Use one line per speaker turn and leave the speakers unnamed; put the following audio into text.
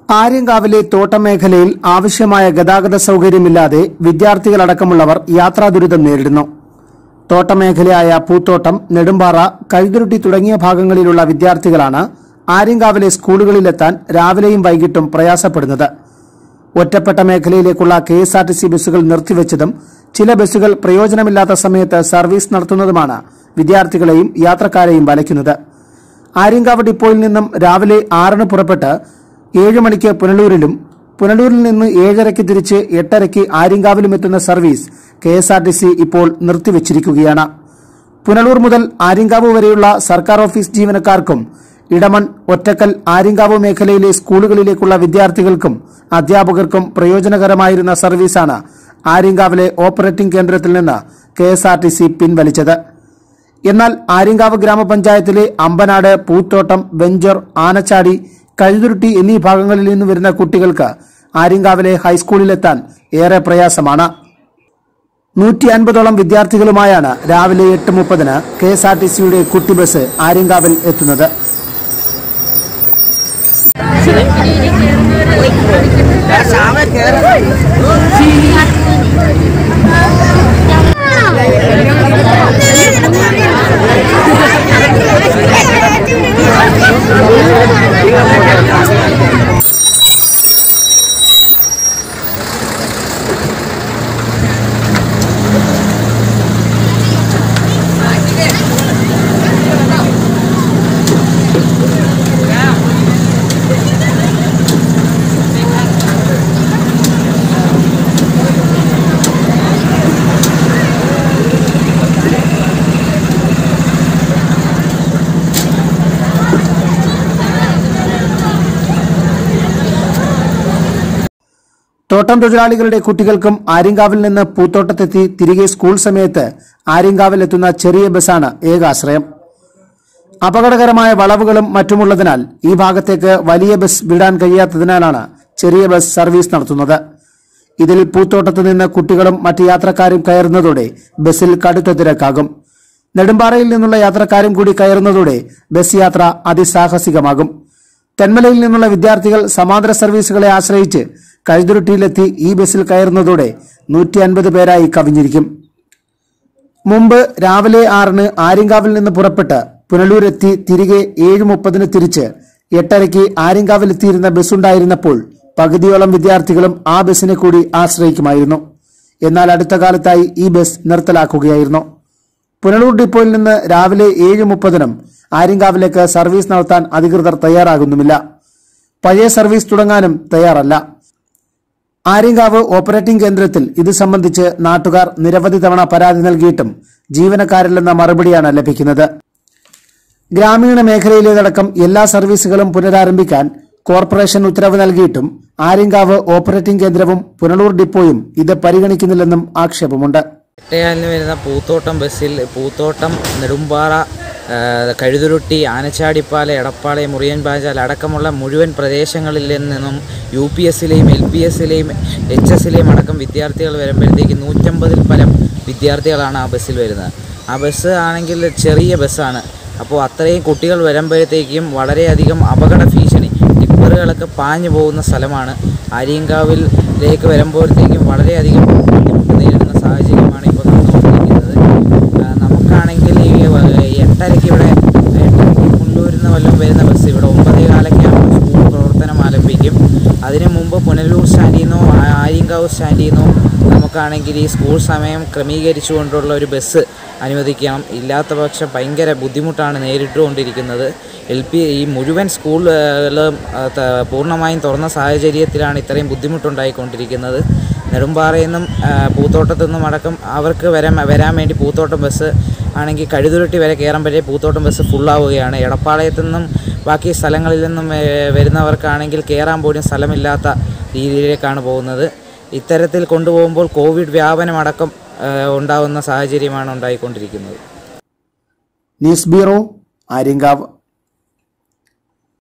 ആര്യങ്കാവിലെ തോട്ടം മേഖലയിൽ ആവശ്യമായ ഗതാഗത സൌകര്യമില്ലാതെ വിദ്യാർത്ഥികളടക്കമുള്ളവർ യാത്രാ ദുരിതം നേരിടുന്നു തോട്ടമേഖലയായ പൂത്തോട്ടം നെടുമ്പാറ കഴുതുരുട്ടി തുടങ്ങിയ ഭാഗങ്ങളിലുള്ള വിദ്യാർത്ഥികളാണ് ആര്യങ്കാവിലെ സ്കൂളുകളിലെത്താൻ രാവിലെയും വൈകിട്ടും പ്രയാസപ്പെടുന്നത് ഒറ്റപ്പെട്ട മേഖലയിലേക്കുള്ള K S R T C ബസ്സുകൾ നിർത്തിവച്ചതും ചില ബസ്സുകൾ പ്രയോജനമില്ലാത്ത സമയത്ത് സർവീസ് നടത്തുന്നതുമാണ് വിദ്യാർത്ഥികളെയും യാത്രക്കാരെയും വലയ്ക്കുന്നത് ആര്യങ്കാവ് ഡിപ്പോയിൽ നിന്നും രാവിലെ ആറിന് പുറപ്പെട്ട് ഏഴ് മണിക്ക് പുനലൂരിലും പുനലൂരിൽ നിന്ന് ഏഴരയ്ക്ക് തിരിച്ച് എട്ടരയ്ക്ക് ആര്യങ്കാവിലും എത്തുന്ന service K S R T C ഇപ്പോൾ നിർത്തിവച്ചിരിക്കുകയാണ് പുനലൂർ മുതൽ ആര്യങ്കാവ് വരെയുള്ള സർക്കാർ ഓഫീസ് ജീവനക്കാർക്കും ഇടമൺ ഒറ്റക്കൽ ആര്യങ്കാവ് മേഖലയിലെ സ്കൂളുകളിലേക്കുള്ള വിദ്യാർത്ഥികൾക്കും അധ്യാപകർക്കും പ്രയോജനകരമായിരുന്ന സർവീസാണ് ആര്യങ്കാവിലെ ഓപ്പറേറ്റിംഗ് കേന്ദ്രത്തിൽ നിന്ന് K S R T C പിൻവലിച്ചത് എന്നാൽ ആര്യങ്കാവ് ഗ്രാമപഞ്ചായത്തിലെ അമ്പനാട് പൂത്തോട്ടം വെഞ്ചർ ആനച്ചാടി കഴുതുരുട്ടി എന്നീ ഭാഗങ്ങളിൽ നിന്ന് വരുന്ന കുട്ടികൾക്ക് ആര്യങ്കാവിലെ ഹൈസ്കൂളിലെത്താൻ ഏറെ പ്രയാസമാണ് നൂറ്റി അൻപതോളം വിദ്യാർത്ഥികളുമായാണ് രാവിലെ എട്ട് മുപ്പതിന് കെ എസ് ആർ ടി സിയുടെ കുട്ടി ബസ് ആര്യങ്കാവിൽ എത്തുന്നത് തോട്ടം തൊഴിലാളികളുടെ കുട്ടികൾക്കും ആര്യങ്കാവിൽ നിന്ന് പൂത്തോട്ടത്തെത്തി തിരികെ സ്കൂൾ സമയത്ത് ആര്യങ്കാവിൽ എത്തുന്ന ചെറിയ ബസ്സാണ് ഏകാശ്രയം അപകടകരമായ വളവുകളും മറ്റുമുള്ളതിനാൽ ഈ ഭാഗത്തേക്ക് വലിയ ബസ് വിടാൻ കഴിയാത്തതിനാലാണ് ചെറിയ ബസ് സർവീസ് നടത്തുന്നത് ഇതിൽ പൂത്തോട്ടത്ത് നിന്ന് കുട്ടികളും മറ്റ് യാത്രക്കാരും കയറുന്നതോടെ ബസ്സിൽ കടുത്ത തിരക്കാകും നെടുമ്പാറയിൽ നിന്നുള്ള യാത്രക്കാരും കൂടി കയറുന്നതോടെ ബസ് യാത്ര അതിസാഹസികമാകും തെന്മലയിൽ നിന്നുള്ള വിദ്യാർത്ഥികൾ സമാന്തര സർവീസുകളെ ആശ്രയിച്ച് കഴുതുരുട്ടിയിലെത്തി ഈ ബസ്സിൽ കയറുന്നതോടെ നൂറ്റി അൻപത് പേരായി കവിഞ്ഞിരിക്കും മുമ്പ് രാവിലെ ആറിന് ആര്യങ്കാവിൽ നിന്ന് പുറപ്പെട്ട് പുനലൂരെത്തി തിരികെ ഏഴ് മുപ്പതിന് തിരിച്ച് എട്ടരയ്ക്ക് ആര്യങ്കാവിലെത്തിയിരുന്ന ബസ്സുണ്ടായിരുന്നപ്പോൾ പകുതിയോളം വിദ്യാർത്ഥികളും ആ ബസ്സിനെ കൂടി ആശ്രയിക്കുമായിരുന്നു എന്നാൽ അടുത്ത കാലത്തായി ഈ ബസ് നിർത്തലാക്കുകയായിരുന്നു പുനലൂർ ഡിപ്പോയിൽ നിന്ന് രാവിലെ ഏഴ് മുപ്പതിനും ആര്യങ്കാവിലേക്ക് സർവീസ് നടത്താൻ അധികൃതർ തയ്യാറാകുന്നുമില്ല പഴയ സർവീസ് തുടങ്ങാനും തയ്യാറല്ല ആര്യങ്കാവ് ഓപ്പറേറ്റിംഗ് കേന്ദ്രത്തിൽ ഇത് സംബന്ധിച്ച് നാട്ടുകാർ നിരവധി തവണ പരാതി നൽകിയിട്ടും ജീവനക്കാരില്ലെന്ന മറുപടിയാണ് ലഭിക്കുന്നത് ഗ്രാമീണ മേഖലയിലേതടക്കം എല്ലാ സർവീസുകളും പുനരാരംഭിക്കാൻ കോർപ്പറേഷൻ ഉത്തരവ് നൽകിയിട്ടും ആര്യങ്കാവ് ഓപ്പറേറ്റിംഗ് കേന്ദ്രവും പുനലൂർ ഡിപ്പോയും ഇത് പരിഗണിക്കുന്നില്ലെന്നും ആക്ഷേപമുണ്ട്
എട്ടയാലിന് വരുന്ന പൂത്തോട്ടം ബസ്സിൽ പൂത്തോട്ടം നെടുമ്പാറ ആ, കഴുതുരുട്ടി ആനച്ചാടിപ്പാല എടപ്പാള മുറിയൻ പാഞ്ചാൽ അടക്കമുള്ള മുഴുവൻ പ്രദേശങ്ങളിൽ നിന്നും യു പി എസിലെയും എൽ പി എസിലെയും എച്ച് എസിലെയും അടക്കം വിദ്യാർത്ഥികൾ വരുമ്പോഴത്തേക്ക് നൂറ്റമ്പതിൽ പരം വിദ്യാർത്ഥികളാണ് ആ ബസ്സിൽ വരുന്നത് ആ ബസ് ആണെങ്കിൽ ചെറിയ ബസ്സാണ് അപ്പോൾ അത്രയും കുട്ടികൾ വരുമ്പോഴത്തേക്കും വളരെയധികം അപകട ഭീഷണി ടിപ്പറുകളൊക്കെ പാഞ്ഞു പോകുന്ന സ്ഥലമാണ് ആര്യങ്കാവിലേക്ക് വരുമ്പോഴത്തേക്കും വളരെയധികം ബുദ്ധിമുട്ട് നേരിടുന്ന സാഹചര്യമാണ് ഇപ്പോൾ നടന്നുകൊണ്ടിരിക്കുന്നത് ആ, നമുക്കാണെങ്കിൽ ഈ വ- എട്ടരയ്ക്ക് ഇവിടെ എട്ടരയ്ക്ക് മുണ്ടൂരിൽ നിന്ന് വല്ലതും വരുന്ന ബസ് ഇവിടെ ഒമ്പതേ കാലൊക്കെ ആകുമ്പോൾ സ്കൂൾ പ്രവർത്തനം ആരംഭിക്കും അതിന് മുമ്പ് പുനലൂർ സ്റ്റാൻഡിൽ നിന്നോ ആ- ആര്യങ്കാവ് സ്റ്റാൻഡിൽ നിന്നോ നമുക്കാണെങ്കിൽ ഈ സ്കൂൾ സമയം ക്രമീകരിച്ചുകൊണ്ടുള്ള ഒരു ബസ് അനുവദിക്കണം ഇല്ലാത്ത പക്ഷം ഭയങ്കര ബുദ്ധിമുട്ടാണ് നേരിട്ടുകൊണ്ടിരിക്കുന്നത് എൽ പി ഈ മുഴുവൻ സ്കൂളുകളും ആ, ത- പൂർണ്ണമായും തുറന്ന സാഹചര്യത്തിലാണ് ഇത്രയും ബുദ്ധിമുട്ടുണ്ടായിക്കൊണ്ടിരിക്കുന്നത് നെടുമ്പാറയിൽ നിന്നും ആ, പൂത്തോട്ടത്തു നിന്നും അടക്കം അവർക്ക് വരാൻ വരാൻ വേണ്ടി പൂത്തോട്ടം ബസ് ആണെങ്കിൽ കഴുതുരുട്ടി വരെ കയറുമ്പോഴേ പൂത്തോട്ടം ബസ് ഫുള്ളാവുകയാണ് എടപ്പാളയത്തു നിന്നും ബാക്കി സ്ഥലങ്ങളിൽ നിന്നും ഏ, വരുന്നവർക്കാണെങ്കിൽ കയറാൻ പോലും സ്ഥലമില്ലാത്ത രീതിയിലേക്കാണ് പോകുന്നത് ഇത്തരത്തിൽ കൊണ്ടുപോകുമ്പോൾ കോവിഡ് വ്യാപനമടക്കം ആ, ഉണ്ടാകുന്ന സാഹചര്യമാണ് ഉണ്ടായിക്കൊണ്ടിരിക്കുന്നത്
ന്യൂസ് ബ്യൂറോ ആര്യങ്കാവ്